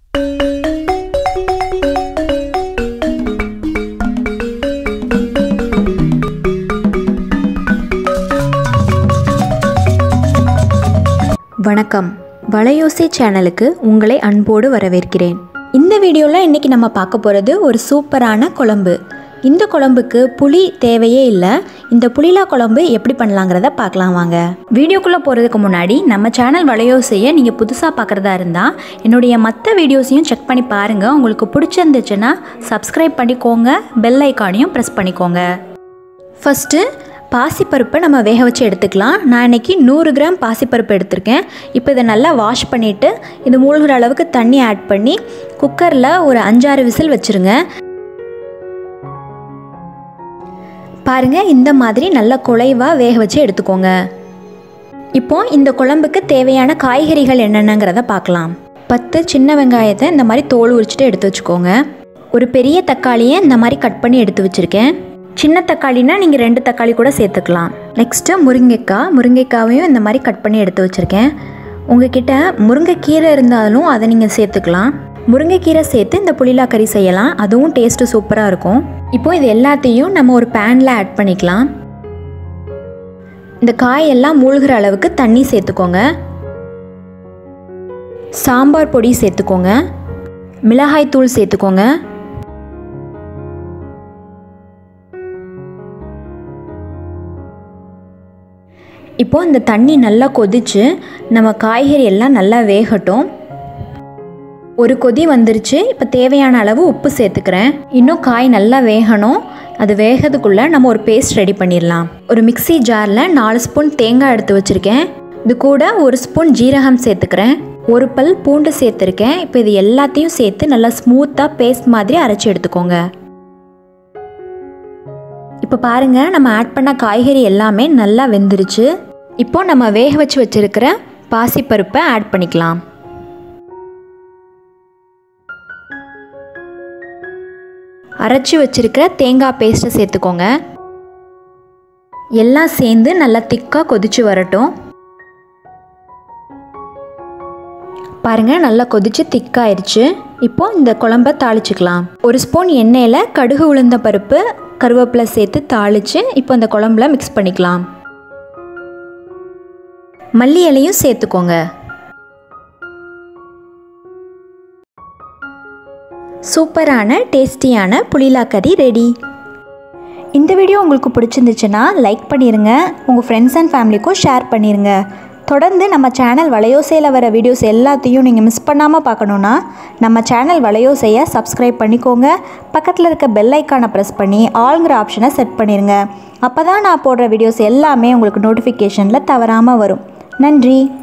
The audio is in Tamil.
வணக்கம் வளையோசை சேனலுக்கு உங்களை அன்போடு வரவேற்கிறேன் இந்த வீடியோவில் இன்றைக்கி நம்ம பார்க்க போகிறது ஒரு சூப்பரான குழம்பு இந்த குழம்புக்கு புளி தேவையே இல்லை இந்த புளிலா குழம்பு எப்படி பண்ணலாங்கிறத பார்க்கலாம் வாங்க வீடியோக்குள்ளே போகிறதுக்கு முன்னாடி நம்ம சேனல் வளையோசையை நீங்கள் புதுசாக பார்க்குறதா இருந்தால் என்னுடைய மற்ற வீடியோஸையும் செக் பண்ணி பாருங்கள் உங்களுக்கு பிடிச்சிருந்துச்சுன்னா சப்ஸ்கிரைப் பண்ணிக்கோங்க பெல் ஐக்கானையும் ப்ரெஸ் பண்ணிக்கோங்க ஃபஸ்ட்டு பாசிப்பருப்பை நம்ம வேக வச்சு எடுத்துக்கலாம் நான் இன்றைக்கி நூறு கிராம் பாசிப்பருப்பு எடுத்திருக்கேன் இப்போ இதை நல்லா வாஷ் பண்ணிவிட்டு இது மூழ்கிற அளவுக்கு தண்ணி ஆட் பண்ணி குக்கரில் ஒரு அஞ்சாறு விசில் வச்சுருங்க பாருங்கள் இந்த மாதிரி நல்லா குலைவாக வேக வச்சு எடுத்துக்கோங்க இப்போ இந்த குழம்புக்கு தேவையான காய்கறிகள் என்னென்னங்கிறத பார்க்கலாம் பத்து சின்ன வெங்காயத்தை இந்த மாதிரி தோல் உரிச்சிட்டு எடுத்து வச்சுக்கோங்க ஒரு பெரிய தக்காளியை இந்த மாதிரி கட் பண்ணி எடுத்து வச்சுருக்கேன் சின்ன தக்காளினா நீங்கள் ரெண்டு தக்காளி கூட சேர்த்துக்கலாம் நெக்ஸ்ட்டு முருங்கைக்காய் முருங்கைக்காவையும் இந்த மாதிரி கட் பண்ணி எடுத்து வச்சுருக்கேன் உங்ககிட்ட முருங்கைக்கீரை இருந்தாலும் அதை நீங்கள் சேர்த்துக்கலாம் முருங்கைக்கீரை சேர்த்து இந்த புளிலா கறி செய்யலாம் அதுவும் டேஸ்ட்டு சூப்பராக இருக்கும் இப்போ இது எல்லாத்தையும் நம்ம ஒரு பேனில் ஆட் பண்ணிக்கலாம் இந்த காயெல்லாம் மூழ்கிற அளவுக்கு தண்ணி சேர்த்துக்கோங்க சாம்பார் பொடி சேர்த்துக்கோங்க மிளகாய் தூள் சேர்த்துக்கோங்க இப்போ இந்த தண்ணி நல்லா கொதிச்சு நம்ம காய்கறி எல்லாம் நல்லா வேகட்டும் ஒரு கொதி வந்துருச்சு இப்போ தேவையான அளவு உப்பு சேர்த்துக்கிறேன் இன்னும் காய் நல்லா வேகணும் அது வேகிறதுக்குள்ளே நம்ம ஒரு பேஸ்ட் ரெடி பண்ணிடலாம் ஒரு மிக்சி ஜாரில் நாலு ஸ்பூன் தேங்காய் எடுத்து வச்சுருக்கேன் இது கூட ஒரு ஸ்பூன் ஜீரகம் சேர்த்துக்கிறேன் ஒரு பல் பூண்டு சேர்த்துருக்கேன் இப்போ இது எல்லாத்தையும் சேர்த்து நல்லா ஸ்மூத்தாக பேஸ்ட் மாதிரி அரைச்சி எடுத்துக்கோங்க இப்போ பாருங்கள் நம்ம ஆட் பண்ண காய்கறி எல்லாமே நல்லா வெந்துருச்சு இப்போ நம்ம வேக வச்சு வச்சுருக்கிற பாசிப்பருப்பை ஆட் பண்ணிக்கலாம் அரைச்சி வச்சுருக்கிற தேங்காய் பேஸ்ட்டை சேர்த்துக்கோங்க எல்லாம் சேர்ந்து நல்லா திக்காக கொதிச்சு வரட்டும் பாருங்கள் நல்லா கொதிச்சு திக்காயிருச்சு இப்போ இந்த குழம்ப தாளிச்சுக்கலாம் ஒரு ஸ்பூன் எண்ணெயில் கடுகு உளுந்த பருப்பு கருவேப்பிலை சேர்த்து தாளித்து இப்போ இந்த குழம்புல மிக்ஸ் பண்ணிக்கலாம் மல்லி இலையும் சேர்த்துக்கோங்க சூப்பரான டேஸ்டியான புளிலா கறி ரெடி இந்த வீடியோ உங்களுக்கு பிடிச்சிருந்துச்சுன்னா லைக் பண்ணிடுங்க உங்கள் ஃப்ரெண்ட்ஸ் அண்ட் ஃபேமிலிக்கும் ஷேர் பண்ணிடுங்க தொடர்ந்து நம்ம சேனல் வளையோசையில் வர வீடியோஸ் எல்லாத்தையும் நீங்கள் மிஸ் பண்ணாமல் பார்க்கணுன்னா நம்ம சேனல் வளையோசையை சப்ஸ்கிரைப் பண்ணிக்கோங்க பக்கத்தில் இருக்க பெல் ஐக்கானை ப்ரெஸ் பண்ணி ஆளுங்கிற ஆப்ஷனை செட் பண்ணிடுங்க அப்போ தான் நான் போடுற வீடியோஸ் எல்லாமே உங்களுக்கு நோட்டிஃபிகேஷனில் தவறாமல் வரும் நன்றி